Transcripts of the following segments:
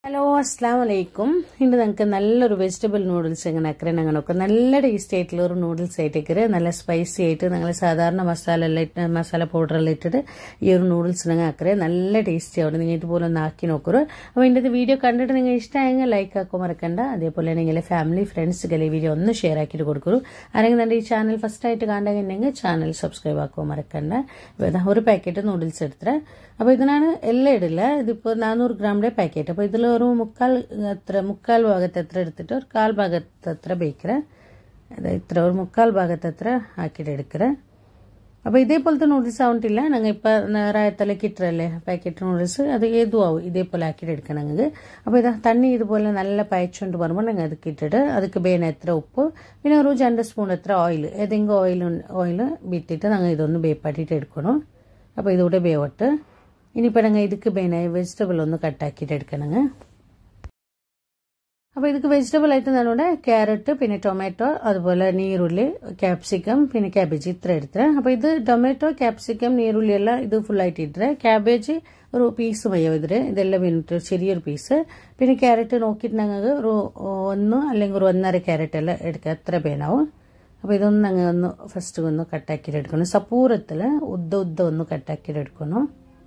hello അസ്സാം വലൈക്കും ഇന്ന് നമുക്ക് നല്ലൊരു വെജിറ്റബിൾ നൂഡിൽസ് എങ്ങനെ ആക്കറേ ഞങ്ങൾ നോക്കാം നല്ല ടേസ്റ്റി ആയിട്ടുള്ള ഒരു നൂഡിൽസ് ആയിട്ടേക്കറ് നല്ല സ്പൈസി ആയിട്ട് ഞങ്ങൾ സാധാരണ മസാല എല്ലാം ഇട്ട് മസാല പൗഡറെല്ലാം ഇട്ടിട്ട് ഈ ഒരു നൂഡിൽസ് നിങ്ങൾ ആക്കറേ നല്ല ടേസ്റ്റി ആവും നിങ്ങൾ ഇതുപോലെ ഒന്ന് ആക്കി നോക്കൂ അപ്പോൾ ഇതിൻ്റെ വീഡിയോ കണ്ടിട്ട് നിങ്ങൾ ഇഷ്ടമായെങ്കിൽ ലൈക്ക് ആക്കാൻ മറക്കണ്ട അതേപോലെ നിങ്ങളെ ഫാമിലി ഫ്രണ്ട്സുകൾ ഈ വീഡിയോ ഒന്ന് ഷെയർ ആക്കിയിട്ട് കൊടുക്കൂ ആരെങ്കിലും എൻ്റെ ഈ ചാനൽ ഫസ്റ്റ് ആയിട്ട് കാണുകയുണ്ടെങ്കിൽ ചാനൽ സബ്സ്ക്രൈബ് ആക്കുവാൻ മറക്കണ്ട ഇപ്പോൾ ഇതാ ഒരു പാക്കറ്റ് നൂഡിൽസ് എടുത്തേ അപ്പോൾ ഇതിനാണ് എല്ലാം ഇടില്ല ഇതിപ്പോൾ നാനൂറ് ഗ്രാമിൻ്റെ പാക്കറ്റ് അപ്പോൾ ഇതിൽ ഒരു മുക്കാൽ അത്ര മുക്കാൽ ഭാഗത്ത് എത്ര എടുത്തിട്ട് ഒരു കാൽ ഭാഗത്ത് അത്ര ബേക്കറ അത് ഇത്ര ഒരു മുക്കാൽ ഭാഗത്ത് അത്ര ആക്കിയിട്ട് എടുക്കറ അപ്പോൾ ഇതേപോലത്തെ നൂഡിൽസ് ആവണ്ടില്ല ഞങ്ങൾ ഇപ്പോൾ റായത്തലക്ക് ഇട്ടല്ലേ പാക്കറ്റ് നൂഡിൽസ് അത് ഏതും ആവും ഇതേപോലെ ആക്കിയിട്ട് എടുക്കണം ഞങ്ങൾക്ക് അപ്പോൾ ഇതാ തണ്ണി ഇതുപോലെ നല്ല പയച്ചുകൊണ്ട് വരുമ്പോൾ ഞങ്ങൾ ಅದಕ್ಕೆ ഇട്ടിട്ട് ಅದಕ್ಕೆ ಬೇನೆ എത്ര ഉപ്പ് പിന്നെ ഒരു രണ്ട് സ്പൂൺ എത്ര ഓയിൽ ഏതെങ്കിലും ഓയിൽ ഓയിൽ ಬಿಟ್ಟಿട്ട് ഞങ്ങൾ ഇതൊന്ന് ಬೇಪಾಟಿട്ട് എടുക്കണം അപ്പോൾ ഇതുകൂടെ ಬೇവട്ട് ഇനിയിപ്പോൾ ഞങ്ങൾ ಇದಕ್ಕೆ ಬೇನೆ വെജിറ്റബിൾ ഒന്ന് കട്ടാക്കിയിട്ട് എടുക്കണങ്ങ് അപ്പോൾ ಇದಕ್ಕೆ വെജിറ്റബിൾ ആയിട്ട് ഞാനിവിടെ ക്യാരറ്റ് പിന്നെ ടൊമാറ്റോ അതുപോലെ നീരുള്ളി ക്യാപ്സിക്കം പിന്നെ ക്യാബേജ് ഇത്ര എടുത്തത് അപ്പോൾ ഇത് ടൊമാറ്റോ ക്യാപ്സിക്കം നീരുള്ളി എല്ലാം ഇത് ഫുള്ളായിട്ട് ഇട്ടത് ക്യാബേജ് ഒരു പീസ് മയ്യോ ഇതില് ഇതെല്ലാം വീണിട്ട് ചെറിയൊരു പീസ് പിന്നെ ക്യാരറ്റ് നോക്കിയിട്ട് ഞങ്ങൾക്ക് ഒരു ഒന്ന് അല്ലെങ്കിൽ ഒരു ഒന്നര ക്യാരറ്റ് എല്ലാം എടുക്കുക എത്ര പേനാവും അപ്പോൾ ഇതൊന്ന് ഞങ്ങൾ ഒന്ന് ഫസ്റ്റ് ഒന്ന് കട്ടാക്കിയിട്ട് എടുക്കണം സപ്പൂരത്തിൽ ഉദ്ദ ഉദ്ദ ഒന്ന് കട്ടാക്കിയിട്ട് എടുക്കണം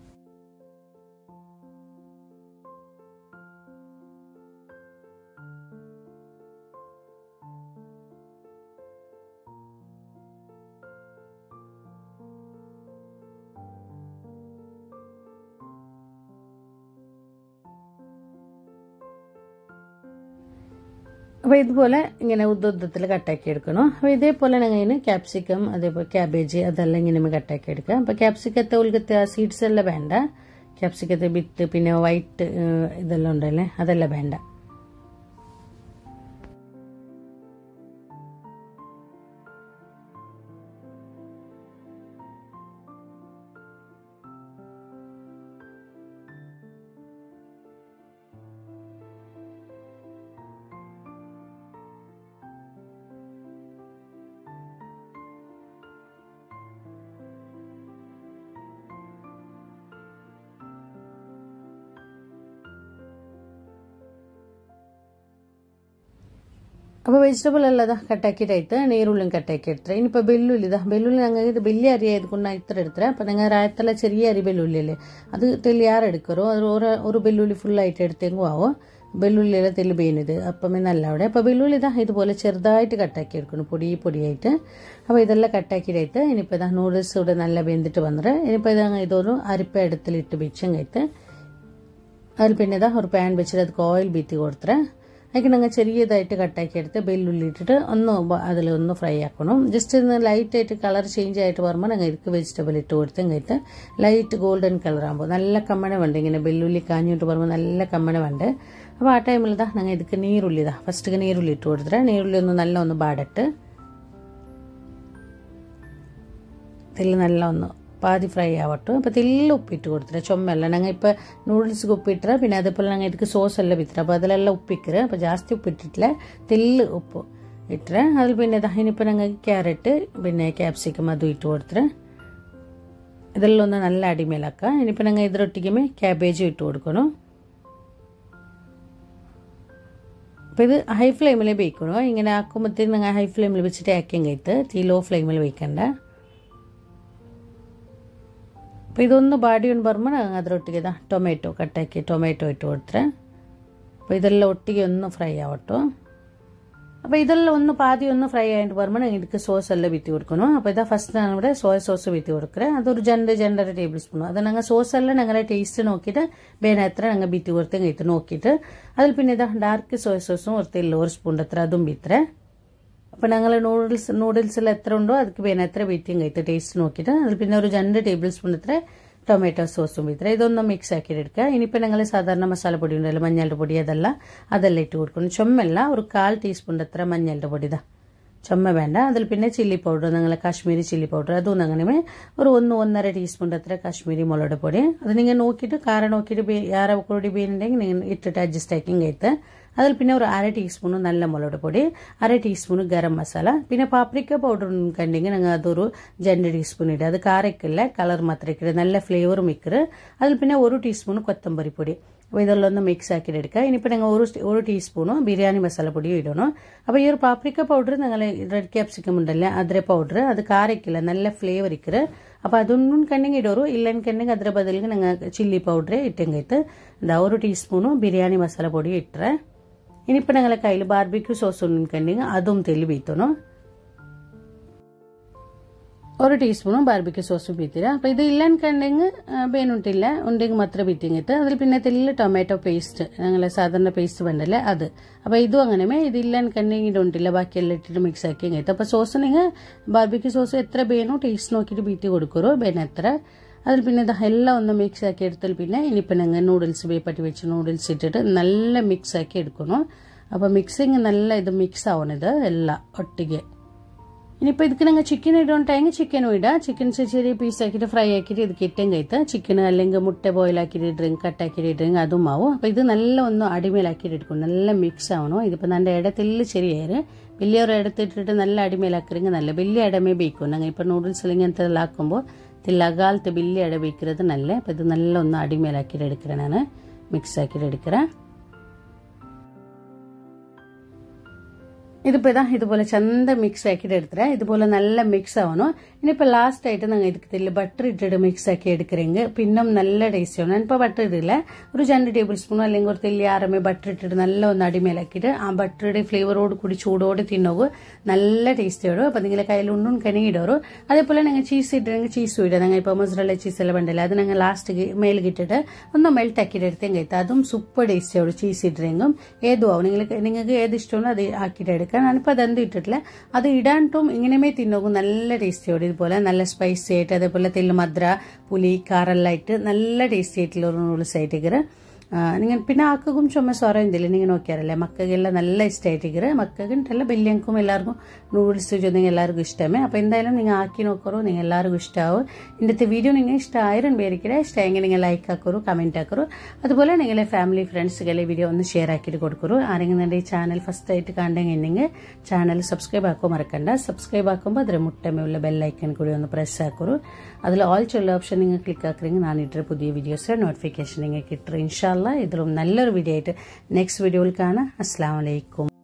അപ്പോൾ ഇതുപോലെ ഇങ്ങനെ ഉദ്ദുദ്ധത്തിൽ കട്ടാക്കി എടുക്കണം അപ്പോൾ ഇതേപോലെ ഞങ്ങൾ ഇതിന് ക്യാപ്സിക്കം അതേപോലെ ക്യാബേജ് അതെല്ലാം ഇങ്ങനെ കട്ടാക്കി എടുക്കുക അപ്പോൾ ക്യാപ്സിക്കത്തെ ഉൾക്കത്തെ ആ സീഡ്സ് എല്ലാം വേണ്ട ക്യാപ്സിക്കത്തെ ബിറ്റ് പിന്നെ വൈറ്റ് ഇതെല്ലാം ഉണ്ടല്ലേ അതെല്ലാം വേണ്ട അപ്പോൾ വെജിറ്റബിൾ ಎಲ್ಲ ಕಟ್ಟಾಕಿಟ್ಟು ನೀರುಳ್ಳಿ ಕಟ್ಟಾಕಿ ಇಡ್ತಾರೆ ಇನಿപ്പോൾ ಬೆಳ್ಳುಳ್ಳಿ ಇದ ಬೆಳ್ಳುಳ್ಳಿ ನಂಗೆ ಇದು ಬೆಳ್ಳಿ ಅರಿ ಆಯ್ದುಕೊಂಡು ಇತ್ರ ಇಡ್ತಾರೆ അപ്പോൾ നിങ്ങൾ രായത്തല്ല ചെറിയ അരി വെല്ലുള്ളിയല്ലേ അത് തെല്ലി யார் എടുക്കറോ അത് ഒരു ഒരു വെല്ലുള്ളി ഫുള്ളായിട്ട് എടുത്തെങ്കും ആവും വെല്ലുള്ളിയെല്ലാം തെല്ലി ബേനത് അപ്പമേ നല്ല അവിടെ അപ്പോൾ വെല്ലുള്ളി ഇതാ ഇതുപോലെ ചെറുതായിട്ട് കട്ടാക്കി എടുക്കണം പൊടി പൊടിയായിട്ട് അപ്പോൾ ഇതെല്ലാം കട്ടാക്കിയിട്ട് ഇനിയിപ്പോൾ ഇതാ നൂഡിൽസ് ഇവിടെ നല്ല വെന്തിട്ട് വന്നിട്ട് ഇനിയിപ്പോൾ ഇത് ഇതൊരു അരിപ്പ എടുത്തിലിട്ട് വെച്ചും കഴിത്ത് അതിൽ പിന്നെ ഇതാ ഒരു പാൻ വെച്ചിട്ട് ಅದಕ್ಕೆ ഓയിൽ ബീത്തി കൊടുത്തರೆ ಅದಕ್ಕೆ ನಂಗೆ ചെറിയതായിട്ട് കട്ടാക്കി എടുത്ത് ಬೆಳ್ಳುಳ್ಳಿ ഇട്ടിട്ട് ഒന്ന് അതിൽ ഒന്ന് ഫ്രൈ ആക്കണം ജസ്റ്റ് ഒന്ന് ലൈറ്റ് ആയിട്ട് കളർ ചേഞ്ച് ആയിട്ട് വരുമ്പോൾ ഞങ്ങൾ ഇതിക്ക് വെജിറ്റബിൾ ഇട്ട് കൊടുത്ത് കഴിഞ്ഞിട്ട് ലൈറ്റ് ഗോൾഡൻ കളർ ആകുമ്പോൾ നല്ല കമ്മണ വേണ്ട ഇങ്ങനെ വെള്ളുള്ളി കാഞ്ഞിട്ട് വരുമ്പോൾ നല്ല കമ്മണ വേണ്ട അപ്പോൾ ആ ടൈമിൽ ഇതാ ഞങ്ങൾ ഇതിക്ക് നീരുള്ളി ഇതാ ഫസ്റ്റ് നീരുള്ളി ഇട്ട് കൊടുത്തിട്ട് നീരുള്ളി ഒന്ന് നല്ല ഒന്ന് ബാടട്ട് ഇതിൽ നല്ല ഒന്ന് പാതി ഫ്രൈ ആവട്ടെ അപ്പോൾ തെല്ല ഉപ്പിട്ട് കൊടുത്തിട്ട് ചുമ്മല്ല ഞങ്ങൾ ഇപ്പോൾ നൂഡിൽസ്ക്ക് ഉപ്പിട്ടರೆ പിന്നെ അതേപോലെ ഞങ്ങൾ ಇದಕ್ಕೆ സോസ് എല്ലാം ಬಿತ್ತರೆ അപ്പോൾ അതിലെಲ್ಲ ഉപ്പിക്കറ് അപ്പോൾ ಜಾಸ್ತಿ ഉപ്പിട്ടിട്ടില്ല തെല്ല് ഉപ്പ് ഇട്ടರೆ അതിൽ പിന്നെ ഇനിയിപ്പോൾ ഞങ്ങൾക്ക് ക്യാരറ്റ് പിന്നെ ക്യാപ്സിക്കം അതും ഇട്ട് കൊടുത്തിട്ട് ഇതെല്ലാം ഒന്ന് നല്ല അടിമേലാക്കുക ഇനിയിപ്പോൾ ഞങ്ങൾ ഇതിലൊട്ടിക്കുമ്പോൾ ക്യാബേജും ഇട്ട് കൊടുക്കണം അപ്പോൾ ഇത് ഹൈ ഫ്ലെയിമിൽ വേക്കണം ഇങ്ങനെ ആക്കുമ്പോഴത്തേക്ക് നിങ്ങൾ ഹൈ ഫ്ലെയിമിൽ വെച്ചിട്ട് ആക്കിയും കഴിത്ത് തീ ലോ ഫ്ലെയിമിൽ വയ്ക്കണ്ട അപ്പോൾ ഇതൊന്ന് ಬಾಡಿ ಒಂದು ಬರ್ಮಣ ಅದರೊಟ್ಟಿಗೆ ಟೊಮೆಟೊ ಕಟ್ಟಾಕಿ ಟೊಮೆಟೊ ಇಟ್ಟು ಕೊಡ್ತಾರೆ അപ്പോൾ ഇതെല്ലാം ഒട്ടിಗೆ ഒന്ന് ഫ്രൈ ആവട്ടോ അപ്പോൾ ഇതെല്ലാം ഒന്ന് പാതി ഒന്ന് ഫ്രൈ ആയിട്ട് വരുമ്പോൾ ഇതിക്ക് സോസ് എല്ലാം വിത്തി കൊടുക്കണം അപ്പോൾ ഇതാ ഫസ്റ്റ് ഞാൻ ഇവിടെ സോയ സോസ് വിത്തി കൊടുക്കുക അതൊരു രണ്ട് രണ്ടര ടേബിൾ സ്പൂൺ അത് ഞങ്ങൾ സോസ് എല്ലാം ഞങ്ങളുടെ ടേസ്റ്റ് നോക്കിയിട്ട് ಬೇನೆ ಹತ್ರ ನಂಗೆ ಬಿತ್ತಿ ಕೊಡ್ತೇನೆ ಐತೆ ನೋಕಿಟ್ಟು ಅದ್ರಲ್ಲಿ ಪಿನ್ನ ಇದ ಡಾರ್ಕ್ ಸೋಯಾ ಸೋಸು ಹೊರ್ತಿಲ್ಲ ഒരു സ്പൂൺ ಹತ್ರ അതും ಬಿತ್ತರೆ അപ്പോൾ ഞങ്ങൾ നൂഡിൽസ് നൂഡിൽസിൽ എത്ര ഉണ്ടോ ಅದಕ್ಕೆ ಬೇನೆ ಹತ್ರ ಬಿತ್ತಿಂಗ್ ಐತೆ ಟೇಸ್ಟ್ നോക്കിയിട്ട് അതിൽ പിന്നെ ഒരു രണ്ട് ടേബിൾ സ്പൂൺ എത്ര ടൊമാറ്റോ സോസും ഇത്ര ഇതൊന്നും മിക്സ് ആക്കിയിട്ട് എടുക്കുക ഇനിയിപ്പോൾ ഞങ്ങൾ സാധാരണ മസാലപ്പൊടി ഉണ്ടല്ലോ മഞ്ഞളുടെ പൊടി അതല്ല അതെല്ലാം ഇട്ട് കൊടുക്കണം ചുമ്മല്ല ഒരു കാൽ ടീസ്പൂൺ എത്ര മഞ്ഞളുടെ പൊടി ഇതാ ചുമ്മ വേണ്ട അതിൽ പിന്നെ ചില്ലി പൗഡർ നിങ്ങൾ കാശ്മീരി ചില്ലി പൗഡർ അതും അങ്ങനെ ഒരു ഒന്ന് ഒന്നര ടീസ്പൂൺ അത്ര കാശ്മീരി മുളക് പൊടി അത് നിങ്ങൾ നോക്കിയിട്ട് കാര നോക്കിയിട്ട് ಯಾರ ಕೊಡಿ ಬೇನುണ്ടെങ്കിൽ നിങ്ങൾ ഇട്ടിട്ട് അഡ്ജസ്റ്റ് ആക്കിയും കഴിത്ത് അതിൽ പിന്നെ ഒരു അര ടീസ്പൂൺ നല്ല മുളക് പൊടി അര ടീസ്പൂൺ ഗരം മസാല പിന്നെ പാപ്രിക്ക പൗഡർ കണ്ടെങ്കിൽ നിങ്ങൾ അതൊരു രണ്ട് ടീസ്പൂൺ ഇടുക അത് കാരക്കില്ല കളർ മാത്രം ഇടുക നല്ല ഫ്ലേവറും ഇക്കറ് അതിൽ പിന്നെ ഒരു ടീസ്പൂൺ കൊത്തമ്പരി പൊടി അപ്പോൾ ഇതെല്ലാം ഒന്ന് മിക്സ് ആക്കിയിട്ട് എടുക്കുക ഇനിയിപ്പോൾ നിങ്ങൾ ഒരു ഒരു ടീസ്പൂണോ ബിരിയാണി മസാലപ്പൊടിയും ഇടണം അപ്പോൾ ഈ ഒരു പാപ്രിക്ക പൗഡർ നിങ്ങൾ റെഡ് ക്യാപ്സിക്കം ഉണ്ടല്ലേ അതിരെ പൗഡർ അത് കാരക്കില്ല നല്ല ಫ್ಲೇವರ್ ಇಕ್ಕರೆ അപ്പോൾ അതൊന്നും കണ്ടെങ്കിൽ ഇടോರು ಇಲ್ಲ ಅನ್ಕಂಡೆಗೆ ಅದರ ಬದಲಿಗೆ ನಂಗೆ ಚಿಲ್ಲಿ ಪೌಡ್ರೆ ಇಟ್ಟಂಗೈತೆ ಒಂದು ഒരു ടീസ്പൂണും ബിരിയാണി മസാല പൊടി ഇട്ടರೆ ഇനിയിപ്പോൾ ഞങ്ങളെ കയ്യിൽ ബാർബിക്യൂ സോസ് ഒന്നും കണ്ടെങ്കിൽ അതും തെല്ലി ബീത്തണം ഒരു ടീസ്പൂണും ബാർബിക്യൂ സോസും ബീത്തിര അപ്പോൾ ഇത് ഇല്ല അನ್ಕಂಡೆങ്കിൽ ಬೇನುಂಟಿಲ್ಲ ഉണ്ടെങ്കിൽ മാത്രം ബീറ്റിങ്ങിട്ട് അതിൽ പിന്നെ തെല്ല് ടൊമാറ്റോ പേസ്റ്റ് ഞങ്ങളെ സാധാരണ പേസ്റ്റ് വേണ്ടല്ലേ അത് അപ്പോൾ ഇതും അങ്ങനെ ഇതില്ല അನ್ಕಂಡೆങ്കിൽ ഇടുണ്ടില്ല ബാക്കിയെല്ലാം ഇട്ടിട്ട് മിക്സ് ആക്കി കഴിഞ്ഞിട്ട് അപ്പോൾ സോസ് നിങ്ങൾ ബാർബിക്യൂ സോസ് എത്ര ಬೇನೋ ടേസ്റ്റ് നോക്കിയിട്ട് ബീറ്റ് കൊടുക്കുറോ ಬೇನೆ എത്ര അതിൽ പിന്നെ ഇത് എല്ലാം ഒന്ന് മിക്സ് ആക്കി എടുത്താൽ പിന്നെ ഇനിയിപ്പോൾ ഞങ്ങൾ നൂഡിൽസ് വേപ്പട്ടി വെച്ച് നൂഡിൽസ് ഇട്ടിട്ട് നല്ല മിക്സ് ആക്കി എടുക്കണം അപ്പോൾ മിക്സിങ് നല്ല ഇത് മിക്സ് ആവണം ഇത് എല്ലാം ഒട്ടിಗೆ ഇനിയിപ്പോൾ ಇದಕ್ಕೆ ನಂಗೆ ಚಿಕನ್ ಇಡೋಂಟಾಗಿ ಚಿಕನ್ ಇಡ ಚಿಕನ್ ചെറിയ പീസ് ആക്കിയിട്ട് ഫ്രൈ ആക്കിയിട്ട് ഇത് കിട്ടും കൈത്ത് ചിക്കൻ അല്ലെങ്കിൽ മുട്ട ബോയിൽ ആക്കിയിട്ട് ഇടും കട്ടാക്കിയിട്ട് ഇടും അതും ആവും അപ്പോൾ ഇത് നല്ല ഒന്ന് അടിമേലാക്കിയിട്ട് എടുക്കും നല്ല മിക്സ് ആവണം ഇതിപ്പോൾ നല്ല ഇടത്തിൽ ശരിയായി വലിയൊരു ഇടത്തിട്ടിട്ട് നല്ല അടിമേലാക്കിറങ്ങി നല്ല വലിയ ഇടമേ ബേക്കും ഞങ്ങൾ ഇപ്പോൾ നൂഡിൽസ് അല്ലെങ്കിൽ അങ്ങനത്തെ ആക്കുമ്പോൾ തില്ലകാലത്ത് വലിയ ഇട ബേക്കുന്നത് നല്ല അപ്പോൾ ഇത് നല്ല ഒന്ന് അടിമേലാക്കിയിട്ട് എടുக்கிறேன் ഞാൻ മിക്സ് ആക്കിയിട്ട് എടുக்கிறேன் ഇതിപ്പോൾ ഇതാ ഇതുപോലെ ചന്ത മിക്സ് ആക്കിയിട്ട് എടുത്തിട്ട് ഇതുപോലെ നല്ല മിക്സ് ആവണം ഇനിയിപ്പോൾ ലാസ്റ്റ് ആയിട്ട് ഞങ്ങൾ ഇതിൽ ബട്ടർ ഇട്ടിട്ട് മിക്സ് ആക്കി എടുക്കണമെങ്കിൽ പിന്നും നല്ല ടേസ്റ്റ് ആണ് ഞാനിപ്പോൾ ബട്ടർ ഇടില്ല ഒരു രണ്ട് ടേബിൾ സ്പൂണോ അല്ലെങ്കിൽ ഒരു തെല്ലി ആറമേ ബട്ടർ ഇട്ടിട്ട് നല്ല ഒന്ന് അടിമേലാക്കിയിട്ട് ആ ബട്ടറുടെ ഫ്ലേവറോട് കൂടി ചൂടോടെ തിന്നോകു നല്ല ടേസ്റ്റ് വരും അപ്പോൾ നിങ്ങളെ കയ്യിൽ ഉണ്ടും കണിയിടോರು അതേപോലെ നിങ്ങൾ ചീസ് ഇട്ടില്ലെങ്കിൽ ചീസും ഇടുക ഞങ്ങൾ ഇപ്പോൾ മൊസറല്ല ചീസ് എല്ലാം വേണ്ടല്ലേ അത് ഞങ്ങൾ ലാസ്റ്റ് മേലിട്ടിട്ട് ഒന്ന് മെൽറ്റ് ആക്കിയിട്ട് എടുത്തേം കഴിത്താൽ അതും സൂപ്പർ ടേസ്റ്റ് ആവും ചീസ് ഇട്ടിരെങ്കും ഏതും ആവും നിങ്ങൾ നിങ്ങൾക്ക് ഏത് ഇഷ്ടമാണോ അത് ആക്കിയിട്ട് എടുക്കാം ഞാനിപ്പോൾ അതെന്ത് ഇട്ടിട്ടില്ല അത് ഇടാണ്ടും ഇങ്ങനെയുമേ തിന്നോക്കും നല്ല ടേസ്റ്റിയോട് ഇതുപോലെ നല്ല സ്പൈസി ആയിട്ട് അതേപോലെ തെല്ല് മദ്ര പുലി കാറെല്ലാം ഇട്ട് നല്ല ടേസ്റ്റി ആയിട്ടുള്ള ഒരു നൂഡിൽസ് ആയിട്ടിക്കറ് നിങ്ങൾ പിന്നെ ആക്കും ചുമ സ്വറ എന്തില്ല നിങ്ങൾ നോക്കിയാറല്ലേ മക്കൾക്കെല്ലാം നല്ല ഇഷ്ടമായിട്ടിക്കറ് മക്കൾക്കുണ്ടല്ല വലിയക്കും എല്ലാവർക്കും നൂഡിൽസ് ചൊന്നെങ്കിൽ എല്ലാവർക്കും ഇഷ്ടമേ അപ്പോൾ എന്തായാലും നിങ്ങൾ ആക്കി നോക്കറോ നിങ്ങൾ എല്ലാവർക്കും ഇഷ്ടമാവും ഇന്നത്തെ വീഡിയോ നിങ്ങൾ ഇഷ്ടമായിരം പേരിക്കടെ ഇഷ്ടമെങ്കിൽ നിങ്ങൾ ലൈക്ക് ആക്കറു കമൻറ്റ് ആക്കറു അതുപോലെ നിങ്ങളെ ഫാമിലി ഫ്രണ്ട്സുകളെ വീഡിയോ ഒന്ന് ഷെയർ ആക്കിയിട്ട് കൊടുക്കറു ആരെങ്കിലും എൻ്റെ ഈ ചാനൽ ഫസ്റ്റ് ആയിട്ട് കണ്ടെങ്കിൽ ചാനൽ സബ്സ്ക്രൈബ് ആക്കുമ്പോൾ മറക്കണ്ട സബ്സ്ക്രൈബ് ആക്കുമ്പോൾ അതിൽ മുട്ടമയുള്ള ബെല്ലൈക്കൺ കൂടി ഒന്ന് പ്രസ് ആക്കറു അതിൽ ഓൾ ചൊല്ല ഓപ്ഷൻ നിങ്ങൾ ക്ലിക്ക് ആക്കുമെങ്കിൽ ഞാൻ ഇട്ട പുതിയ വീഡിയോസ് നോട്ടിഫിക്കേഷൻ നിങ്ങൾക്ക് കിട്ടും ഇൻഷാല്ല ഇതിലും നല്ലൊരു വീഡിയോ ആയിട്ട് നെക്സ്റ്റ് വീഡിയോയിൽ കാണാം അസ്സാം വലൈക്കും